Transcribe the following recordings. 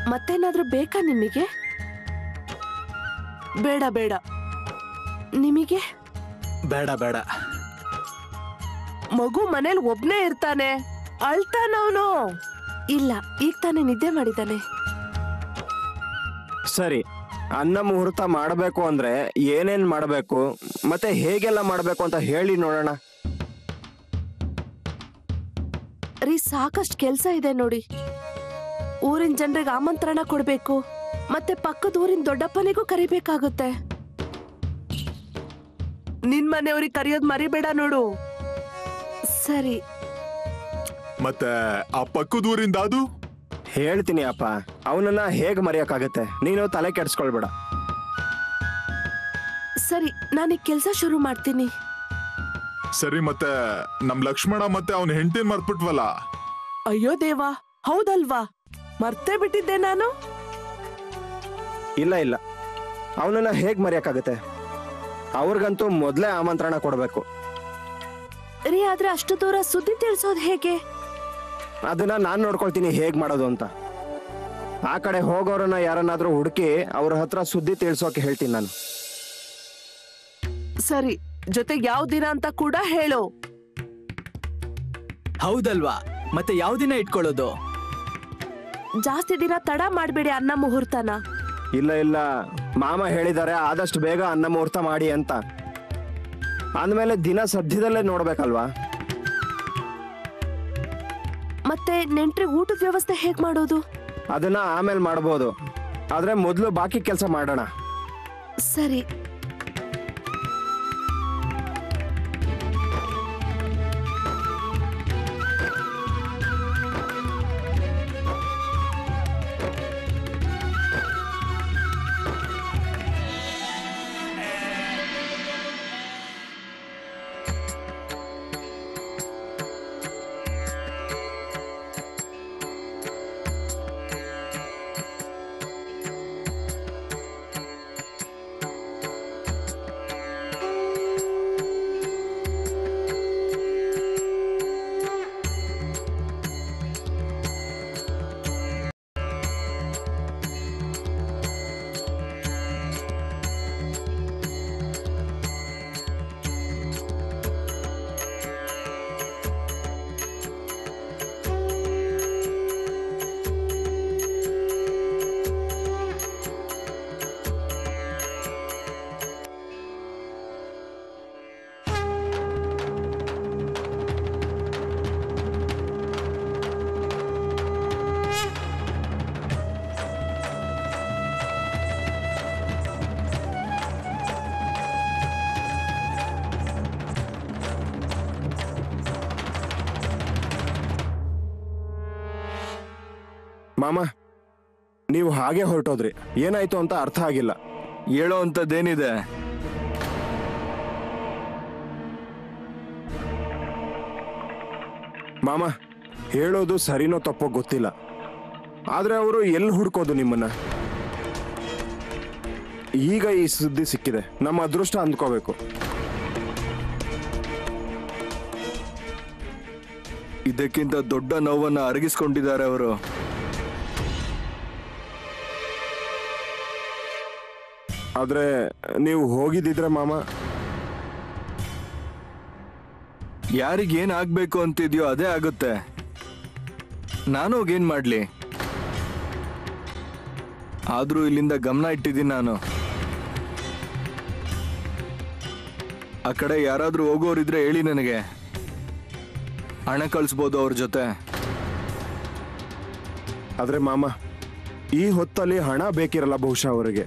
ಮತ್ತೇನಾದ್ರೂ ಬೇಕಾ ನಿಮಗೆ ಬೇಡ ಬೇಡ ನಿಮಗೆ ಬೇಡ ಬೇಡ ಮಗು ಮನೇಲಿ ಒಬ್ನೇ ಇರ್ತಾನೆ ಅಳ್ತಾನವನು ಇಲ್ಲ ಈಗ ತಾನೇ ನಿದ್ದೆ ಮಾಡಿದ್ದಾನೆ ಸರಿ ಅನ್ನ ಮುಹೂರ್ತ ಮಾಡಬೇಕು ಅಂದ್ರೆ ಏನೇನ್ ಮಾಡಬೇಕು ಮತ್ತೆ ಹೇಗೆಲ್ಲ ಮಾಡಬೇಕು ಅಂತ ಹೇಳಿ ನೋಡೋಣ ರೀ ಸಾಕಷ್ಟು ಕೆಲ್ಸ ಇದೆ ನೋಡಿ ಊರಿನ ಜನರಿಗೆ ಆಮಂತ್ರಣ ಕೊಡ್ಬೇಕು ಮತ್ತೆ ಪಕ್ಕದ ಊರಿನ ದೊಡ್ಡಪ್ಪನಿಗೂ ಕರಿಬೇಕಾಗುತ್ತೆ ನಿನ್ ಮನೆಯವ್ರಿಗೆ ಕರೆಯೋದ್ ಮರಿಬೇಡ ನೋಡು ಸರಿ ಮತ್ತೆ ಆ ಪಕ್ಕದೂರಿಂದ ಅದು ಹೇಳ್ತೀನಿ ಅಪ್ಪ ಅವನನ್ನ ಹೇಗ್ ಮರೆಯಕ್ಕಾಗತ್ತೆ ನೀನು ತಲೆ ಕೆಡ್ಸ್ಕೊಳ್ಬೇಡ ಸರಿ ನಾನೀಗ ಕೆಲ್ಸ ಶುರು ಮಾಡ್ತೀನಿ ಸರಿ ಮತ್ತೆ ನಮ್ ಲಕ್ಷ್ಮಣ ಮತ್ತೆ ಅವನ ಹೆಂಡತಿನ ಮರ್ತ್ಬಿಟ್ವಲ್ಲ ಅಯ್ಯೋ ದೇವಾ ಹೌದಲ್ವಾ ಮರ್ತೇ ಬಿಟ್ಟಿದ್ದೆ ನಾನು ಇಲ್ಲ ಇಲ್ಲ ಅವನನ್ನ ಹೇಗ್ ಮರೆಯಕ್ಕಾಗತ್ತೆ ಅವ್ರಿಗಂತೂ ಮೊದ್ಲೇ ಆಮಂತ್ರಣ ಕೊಡ್ಬೇಕು ರೀ ಆದ್ರೆ ಅಷ್ಟು ದೂರ ಸುದ್ದಿ ತಿಳಿಸೋದ್ ಹೇಗೆ ಅದನ್ನ ನಾನ್ ನೋಡ್ಕೊಳ್ತೀನಿ ಹೇಗ್ ಮಾಡೋದು ಅಂತ ಆ ಕಡೆ ಹೋಗೋರನ್ನ ಯಾರನ್ನಾದ್ರೂ ಹುಡುಕಿ ಅವ್ರ ಹತ್ರ ಸುದ್ದಿ ತಿಳ್ಸೋಕೆ ಹೇಳ್ತೀನಿ ನಾನು ಸರಿ ಜೊತೆಗೆ ಯಾವ ದಿನ ಅಂತ ಕೂಡ ಹೇಳು ಹೌದಲ್ವಾ ಮತ್ತೆ ಯಾವ ದಿನ ಇಟ್ಕೊಳ್ಳೋದು ಜಾಸ್ತಿ ದಿನ ತಡ ಮಾಡ್ಬೇಡಿ ಅನ್ನ ಮುಹೂರ್ತನ ಇಲ್ಲ ಇಲ್ಲ ಮಾಮ ಹೇಳಿದ್ದಾರೆ ಆದಷ್ಟು ಬೇಗ ಅನ್ನ ಮುಹೂರ್ತ ಮಾಡಿ ಅಂತ ಅಂದಮೇಲೆ ದಿನ ಸದ್ಯದಲ್ಲೇ ನೋಡ್ಬೇಕಲ್ವಾ ಮತ್ತೆ ನೆಂಟ್ರಿಗೆ ಊಟದ ವ್ಯವಸ್ಥೆ ಹೇಗ್ ಮಾಡೋದು ಅದನ್ನ ಆಮೇಲೆ ಮಾಡ್ಬೋದು ಆದ್ರೆ ಮೊದಲು ಬಾಕಿ ಕೆಲಸ ಮಾಡೋಣ ಸರಿ ಮಾಮ ನೀವು ಹಾಗೆ ಹೊರಟೋದ್ರಿ ಏನಾಯ್ತು ಅಂತ ಅರ್ಥ ಆಗಿಲ್ಲ ಹೇಳೋ ಅಂಥದ್ದೇನಿದೆ ಮಾಮ ಹೇಳೋದು ಸರಿನೋ ತಪ್ಪೋ ಗೊತ್ತಿಲ್ಲ ಆದ್ರೆ ಅವರು ಎಲ್ಲಿ ಹುಡ್ಕೋದು ನಿಮ್ಮನ್ನ ಈಗ ಈ ಸುದ್ದಿ ಸಿಕ್ಕಿದೆ ನಮ್ಮ ಅದೃಷ್ಟ ಅಂದ್ಕೋಬೇಕು ಇದಕ್ಕಿಂತ ದೊಡ್ಡ ನೋವನ್ನ ಅರಗಿಸ್ಕೊಂಡಿದ್ದಾರೆ ಅವರು ಆದ್ರೆ ನೀವು ಹೋಗಿದ್ದಿದ್ರೆ ಮಾಮ ಯಾರಿಗೇನ್ ಆಗ್ಬೇಕು ಅಂತಿದ್ಯೋ ಅದೇ ಆಗುತ್ತೆ ನಾನು ಹೋಗೇನ್ ಮಾಡ್ಲಿ ಆದ್ರೂ ಇಲ್ಲಿಂದ ಗಮನ ಇಟ್ಟಿದ್ದೀನಿ ನಾನು ಆ ಕಡೆ ಯಾರಾದ್ರೂ ಹೋಗೋರಿದ್ರೆ ಹೇಳಿ ನನಗೆ ಹಣ ಕಳಿಸ್ಬೋದು ಅವ್ರ ಜೊತೆ ಆದ್ರೆ ಮಾಮ ಈ ಹೊತ್ತಲ್ಲಿ ಹಣ ಬೇಕಿರಲ್ಲ ಬಹುಶಃ ಅವರಿಗೆ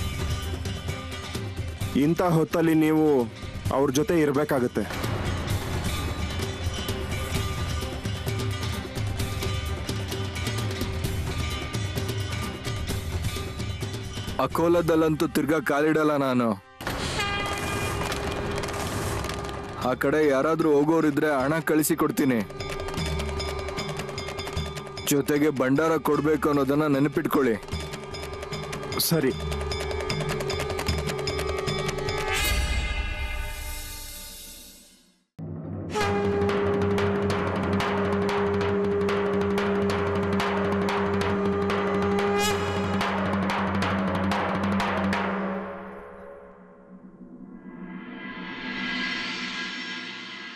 ಇಂಥ ಹೊತ್ತಲ್ಲಿ ನೀವು ಅವ್ರ ಜೊತೆ ಇರಬೇಕಾಗತ್ತೆ ಅಕೋಲದಲ್ಲಂತೂ ತಿರ್ಗಾ ಕಾಲಿಡಲ್ಲ ನಾನು ಆ ಕಡೆ ಯಾರಾದ್ರೂ ಹೋಗೋರಿದ್ರೆ ಹಣ ಕಳಿಸಿ ಕೊಡ್ತೀನಿ ಜೊತೆಗೆ ಭಂಡಾರ ಕೊಡ್ಬೇಕು ಅನ್ನೋದನ್ನ ನೆನಪಿಟ್ಕೊಳ್ಳಿ ಸರಿ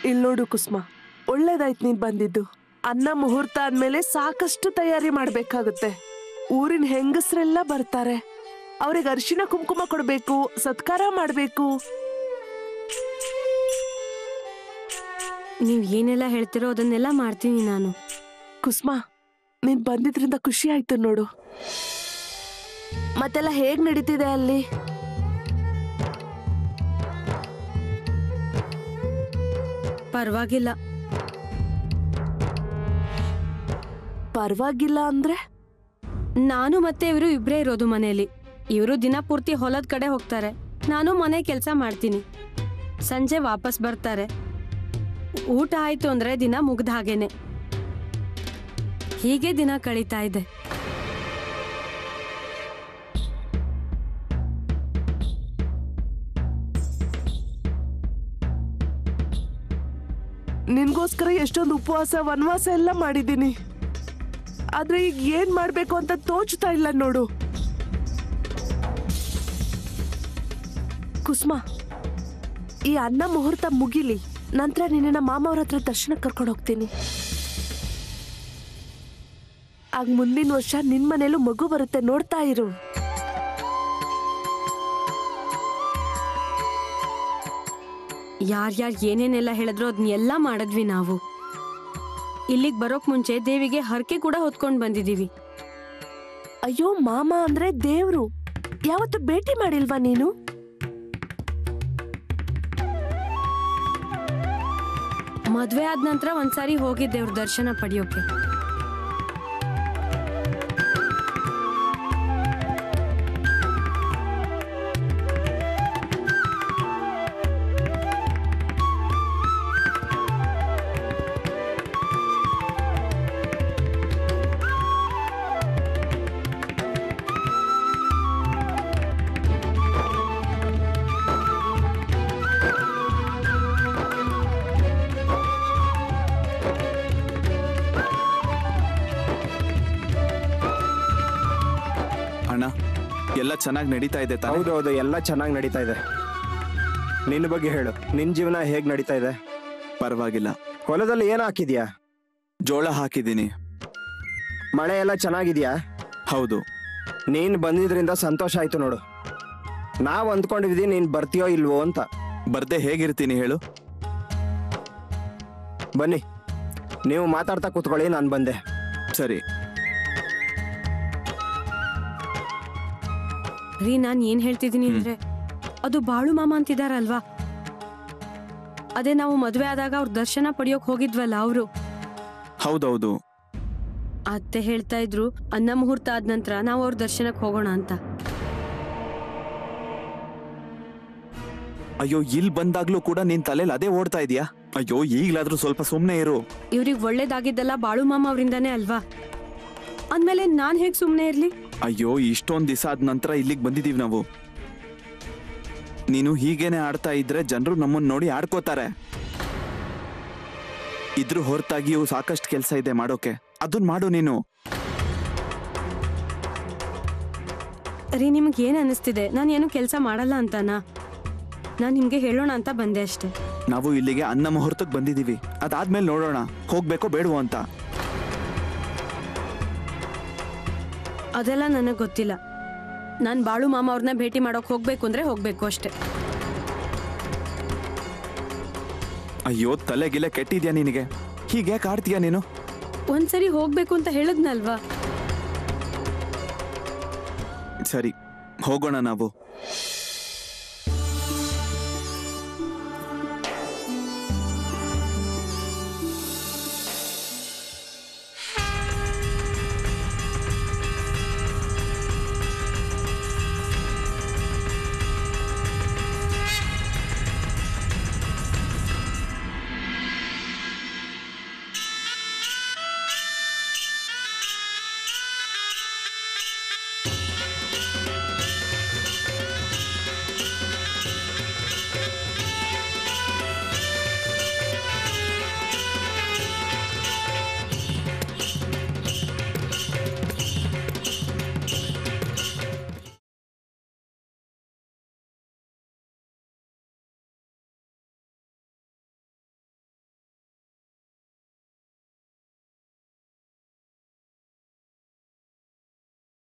ಇಲ್ ನೋಡು ಕುಸುಮ ಒಳ್ಳೇದಾಯ್ತು ನೀನ್ ಬಂದಿದ್ದು ಅನ್ನ ಮುಹೂರ್ತ ಆದ್ಮೇಲೆ ಸಾಕಷ್ಟು ತಯಾರಿ ಮಾಡ್ಬೇಕಾಗುತ್ತೆ ಊರಿನ ಹೆಂಗಸ್ರೆಲ್ಲ ಬರ್ತಾರೆ ಅವ್ರಿಗೆ ಅರಿಶಿನ ಕುಂಕುಮ ಕೊಡ್ಬೇಕು ಸತ್ಕಾರ ಮಾಡ್ಬೇಕು ನೀವು ಏನೆಲ್ಲ ಹೇಳ್ತಿರೋ ಅದನ್ನೆಲ್ಲ ಮಾಡ್ತೀನಿ ನಾನು ಕುಸುಮ ನೀನ್ ಬಂದಿದ್ರಿಂದ ಖುಷಿ ಆಯ್ತು ನೋಡು ಮತ್ತೆಲ್ಲ ಹೇಗ್ ನಡೀತಿದೆ ಅಲ್ಲಿ ಪರವಾಗಿಲ್ಲ ಪರವಾಗಿಲ್ಲ ಅಂದ್ರೆ ನಾನು ಮತ್ತೆ ಇವರು ಇಬ್ಬರೇ ಇರೋದು ಮನೆಯಲ್ಲಿ ಇವರು ದಿನ ಪೂರ್ತಿ ಹೊಲದ ಕಡೆ ಹೋಗ್ತಾರೆ ನಾನು ಮನೆ ಕೆಲಸ ಮಾಡ್ತೀನಿ ಸಂಜೆ ವಾಪಸ್ ಬರ್ತಾರೆ ಊಟ ಆಯ್ತು ಅಂದ್ರೆ ದಿನ ಮುಗ್ದ ಹಾಗೇನೆ ಹೀಗೆ ದಿನ ಕಳೀತಾ ಇದೆ ನಿನ್ಗೋಸ್ಕರ ಎಷ್ಟೊಂದು ಉಪವಾಸ ವನವಾಸ ಎಲ್ಲ ಮಾಡಿದ್ದೀನಿ ಆದ್ರೆ ಈಗ ಏನ್ ಮಾಡ್ಬೇಕು ಅಂತ ತೋಚ್ತಾ ಇಲ್ಲ ನೋಡು ಕುಸುಮ ಈ ಅನ್ನ ಮುಹೂರ್ತ ಮುಗಿಲಿ ನಂತರ ನಿನ್ನ ಮಾಮ ಅವ್ರ ಹತ್ರ ದರ್ಶನಕ್ಕೆ ಕರ್ಕೊಂಡು ಹೋಗ್ತೀನಿ ಆಗ ಮುಂದಿನ ವರ್ಷ ನಿನ್ ಮನೇಲೂ ಮಗು ಬರುತ್ತೆ ನೋಡ್ತಾ ಇರು ಯಾರ್ಯಾರು ಏನೇನೆಲ್ಲ ಹೇಳಿದ್ರು ಅದನ್ನೆಲ್ಲ ಮಾಡಿದ್ವಿ ನಾವು ಇಲ್ಲಿಗೆ ಬರೋಕ್ ಮುಂಚೆ ದೇವಿಗೆ ಹರಕೆ ಕೂಡ ಹೊತ್ಕೊಂಡು ಬಂದಿದೀವಿ ಅಯ್ಯೋ ಮಾಮ ಅಂದ್ರೆ ದೇವ್ರು ಯಾವತ್ತು ಭೇಟಿ ಮಾಡಿಲ್ವಾ ನೀನು ಮದ್ವೆ ಆದ ನಂತರ ಒಂದ್ಸಾರಿ ಹೋಗಿದ್ದೆ ಅವ್ರ ದರ್ಶನ ಪಡೆಯೋಕೆ ಅಣ್ಣ ಎಲ್ಲ ಚೆನ್ನಾಗಿ ನಡೀತಾ ಇದೆ ತಾನೆ ಹೌದು ಹೌದು ಎಲ್ಲ ಚೆನ್ನಾಗಿ ನಡೀತಾ ಇದೆ ನಿನ್ನ ಬಗ್ಗೆ ಹೇಳು ನಿನ್ ಜೀವನ ಹೇಗ್ ನಡೀತಾ ಇದೆ ಪರವಾಗಿಲ್ಲ ಹೊಲದಲ್ಲಿ ಏನ್ ಹಾಕಿದ್ಯಾ ಜೋಳ ಹಾಕಿದ್ದೀನಿ ಮಳೆ ಎಲ್ಲ ಚೆನ್ನಾಗಿದ್ಯಾ ಹೌದು ನೀನ್ ಬಂದಿದ್ರಿಂದ ಸಂತೋಷ ಆಯ್ತು ನೋಡು ನಾವ್ ಅಂದ್ಕೊಂಡಿದ್ವಿ ನೀನ್ ಬರ್ತೀಯೋ ಇಲ್ವೋ ಅಂತ ಬರ್ದೆ ಹೇಗಿರ್ತೀನಿ ಹೇಳು ಬನ್ನಿ ನೀವು ಮಾತಾಡ್ತಾ ಕೂತ್ಕೊಳ್ಳಿ ನಾನು ಬಂದೆ ಸರಿ ರೀ ನಾನ್ ಏನ್ ಹೇಳ್ತಿದ್ದೀನಿ ಅಂದ್ರೆ ಅದು ಬಾಳು ಮಾಮ ಅಂತಿದಾರಲ್ವಾ ಅದೇ ನಾವು ಮದ್ವೆ ಆದಾಗ ಅವ್ರ ದರ್ಶನ ಪಡೆಯೋಕ್ ಹೋಗಿದ್ವಲ್ಲ ಅವರು ಹೌದೌದು ಅತ್ತೆ ಹೇಳ್ತಾ ಇದ್ರು ಅನ್ನ ಮುಹೂರ್ತ ಆದ ನಂತರ ನಾವು ಅವ್ರ ದರ್ಶನಕ್ಕೆ ಹೋಗೋಣ ಅಂತ ಅಯ್ಯೋ ಇಲ್ಲಿ ಬಂದಾಗ್ಲೂ ಕೂಡ ನಿನ್ ತಲೆಯಲ್ಲಿ ಅದೇ ಓಡ್ತಾ ಇದೀಯಾ ಅಯ್ಯೋ ಈಗ್ಲಾದ್ರೂ ಸ್ವಲ್ಪ ಸುಮ್ನೆ ಇರು ಇವ್ರಿಗೆ ಒಳ್ಳೇದಾಗಿದ್ದೆಲ್ಲ ಬಾಳು ಮಾಮ ಅವರಿಂದಾನೇ ಅಲ್ವಾ ಅಂದ್ಮೇಲೆ ನಾನ್ ಹೇಗ್ ಸುಮ್ನೆ ಇರ್ಲಿ ಅಯ್ಯೋ ಇಷ್ಟೊಂದ್ ದಿವಸ ಆದ ನಂತರ ಇಲ್ಲಿಗೆ ಬಂದಿದೀವಿ ನಾವು ನೀನು ಹೀಗೇನೆ ಆಡ್ತಾ ಇದ್ರೆ ಜನರು ನಮ್ಮನ್ನ ನೋಡಿ ಆಡ್ಕೋತಾರೆ ಇದ್ರ ಹೊರತಾಗಿಯೂ ಸಾಕಷ್ಟು ಕೆಲಸ ಇದೆ ಮಾಡೋಕೆ ಅದನ್ ಮಾಡು ನೀನು ರೀ ನಿಮ್ಗೆ ಏನ್ ಅನಿಸ್ತಿದೆ ನಾನು ಏನು ಕೆಲಸ ಮಾಡಲ್ಲ ಅಂತನಾ ನಾನು ನಿಮ್ಗೆ ಹೇಳೋಣ ಅಂತ ಬಂದೆ ಅಷ್ಟೇ ನಾವು ಇಲ್ಲಿಗೆ ಅನ್ನ ಮುಹೂರ್ತಕ್ಕೆ ಬಂದಿದೀವಿ ಅದಾದ್ಮೇಲೆ ನೋಡೋಣ ಹೋಗ್ಬೇಕೋ ಬೇಡವೋ ಅಂತ ಅದೆಲ್ಲ ನನಗೆ ಗೊತ್ತಿಲ್ಲ ನಾನು ಬಾಳು ಮಾಮ ಅವ್ರನ್ನ ಭೇಟಿ ಮಾಡೋಕ್ ಹೋಗ್ಬೇಕು ಅಂದ್ರೆ ಹೋಗ್ಬೇಕು ಅಷ್ಟೇ ಅಯ್ಯೋ ತಲೆ ಗಿಲೆ ಕೆಟ್ಟಿದ್ಯಾ ನಿನಗೆ ಹೀಗೆ ಯಾಕೆ ಆಡ್ತೀಯಾ ನೀನು ಒಂದ್ಸರಿ ಹೋಗ್ಬೇಕು ಅಂತ ಹೇಳಿದ್ನಲ್ವಾ ಸರಿ ಹೋಗೋಣ ನಾವು